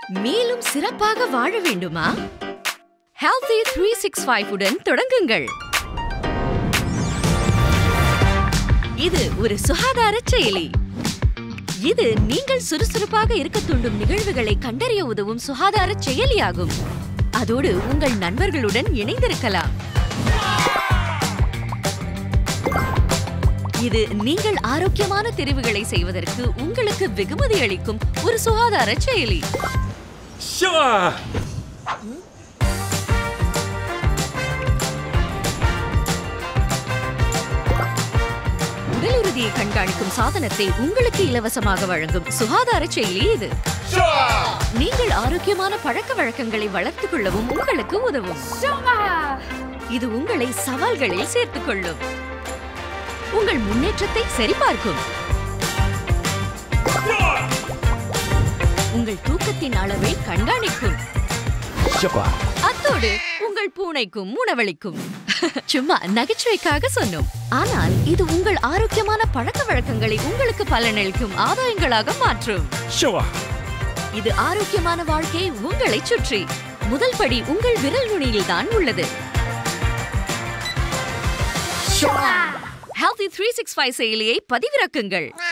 மேலும் சிறப்பாக வாழ வேண்டுமா ஹெல்தி த்ரீ சிக்ஸ் ஃபைவ் உடன் தொடங்குங்கள் இது ஒரு சுகாதார செயலி இது நீங்கள் சுறுசுறுப்பாக இருக்க தூண்டும் நிகழ்வுகளை கண்டறிய உதவும் சுகாதார செயலியாகும் அதோடு உங்கள் நண்பர்களுடன் இணைந்திருக்கலாம் இது நீங்கள் ஆரோக்கியமான தெரிவுகளை செய்வதற்கு உங்களுக்கு வெகுமதி அளிக்கும் ஒரு சுகாதார செயலி ஷவா உடல் உறுதியை கண்காணிக்கும் சாதனத்தை உங்களுக்கு இலவசமாக வழங்கும் சுகாதார செயலி இது நீங்கள் ஆரோக்கியமான பழக்க வழக்கங்களை வளர்த்துக் கொள்ளவும் உங்களுக்கு உதவும் இது உங்களை சவால்களில் சேர்த்துக் கொள்ளும் உங்கள் முன்னேற்றத்தை சரிபார்க்கும் உங்கள் தூக்கத்தின் அளவை கண்காணிக்கும் அத்தோடு உங்கள் பூனைக்கும் உணவளிக்கும் சும்மா நகைச்சுவைக்காக சொன்னோம் ஆனால் இது உங்கள் ஆரோக்கியமான பழக்க வழக்கங்களை உங்களுக்கு பலனளிக்கும் ஆதாயங்களாக மாற்றும் ஷவா இது ஆரோக்கியமான வாழ்க்கையை உங்களை சுற்றி முதல் படி உங்கள் விரல் நுனியில் தான் உள்ளது ஹெல்தி த்ரீ சிக்ஸ் ஃபைவ் செயலியை பதிவிறக்குங்கள்